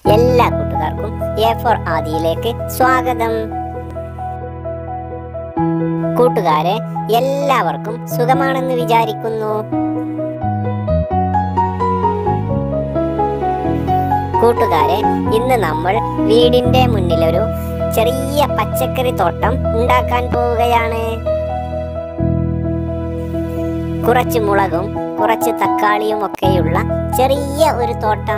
എല്ലാ കൂട്ടുകാർക്കും A four ആദിയിലേക്ക് സ്വാഗതം കൂട്ടുകാരെ എല്ലാവർക്കും സുഖമാണെന്ന് വിചാരിക്കുന്നു കൂട്ടുകാരെ ഇന്ന് നമ്മൾ വീടിന്റെ മുന്നിലൊരു ചെറിയ പച്ചക്കറി തോട്ടം ഉണ്ടാക്കാൻ പോവുകയാണ് കുറച്ച് മുളകും കുറച്ച് തക്കാളിയും ഒക്കെയുള്ള ചെറിയ ഒരു തോട്ടം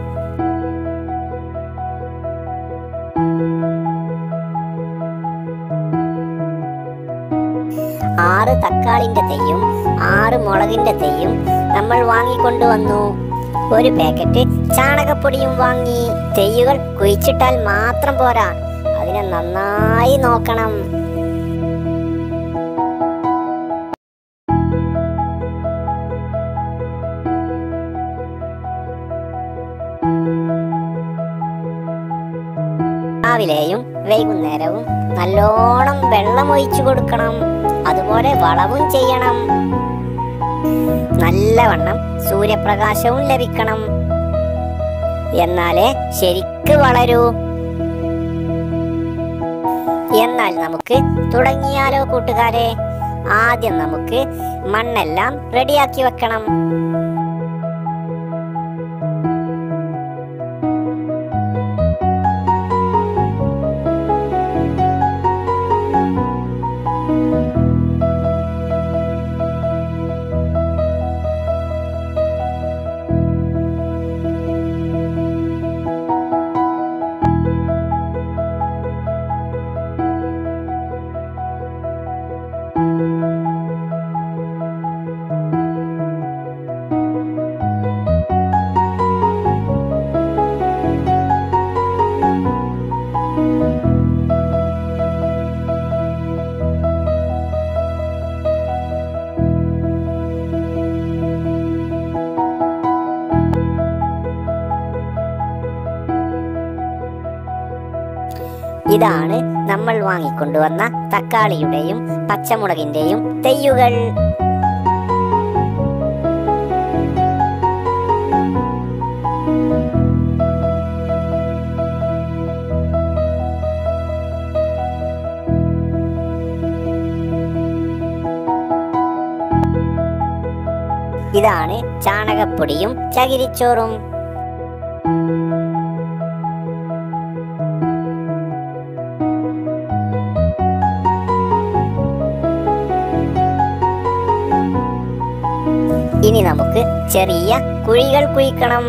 ആറ് തക്കാളിന്റെ തെയ്യും ആറ് മുളകിന്റെ തെയ്യും നമ്മൾ വാങ്ങിക്കൊണ്ടുവന്നു ഒരു പാക്കറ്റ് ചാണകപ്പൊടിയും വാങ്ങി തെയ്യുകൾ കുഴിച്ചിട്ടാൽ മാത്രം പോരാ അതിനെ നന്നായി നോക്കണം രാവിലെയും വൈകുന്നേരവും നല്ലോണം വെള്ളം ഒഴിച്ചു കൊടുക്കണം അതുപോലെ വളവും ചെയ്യണം നല്ലവണ്ണം സൂര്യപ്രകാശവും ലഭിക്കണം എന്നാലേ ശരിക്ക് വളരൂ എന്നാൽ നമുക്ക് തുടങ്ങിയാലോ കൂട്ടുകാരെ ആദ്യം നമുക്ക് മണ്ണെല്ലാം റെഡിയാക്കി വെക്കണം ഇതാണ് നമ്മൾ വാങ്ങിക്കൊണ്ടുവന്ന തക്കാളിയുടെയും പച്ചമുളകിന്റെയും തെയ്യുകൾ ഇതാണ് ചാണകപ്പൊടിയും ചകിരിച്ചോറും ഇനി നമുക്ക് ചെറിയ കുഴികൾ കുഴിക്കണം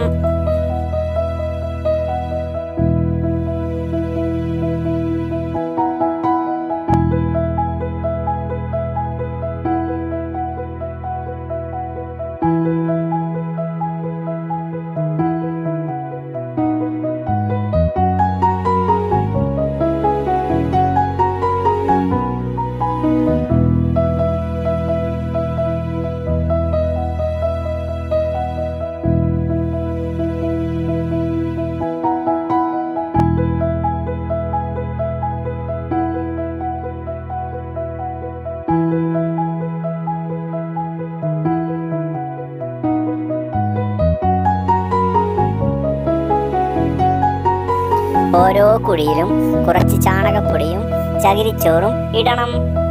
ഓരോ കുഴിയിലും കുറച്ച് ചാണകപ്പൊടിയും ചകിരിച്ചോറും ഇടണം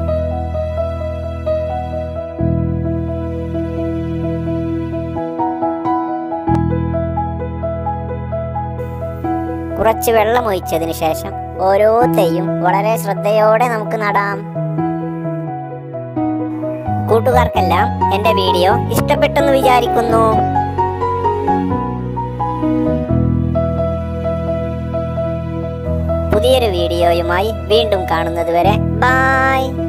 കുറച്ച് വെള്ളം ഒഴിച്ചതിന് ശേഷം ഓരോ തെയ്യും വളരെ ശ്രദ്ധയോടെ നമുക്ക് നടാം കൂട്ടുകാർക്കെല്ലാം എന്റെ വീഡിയോ ഇഷ്ടപ്പെട്ടെന്ന് വിചാരിക്കുന്നു പുതിയൊരു വീഡിയോയുമായി വീണ്ടും കാണുന്നത് വരെ ബായ്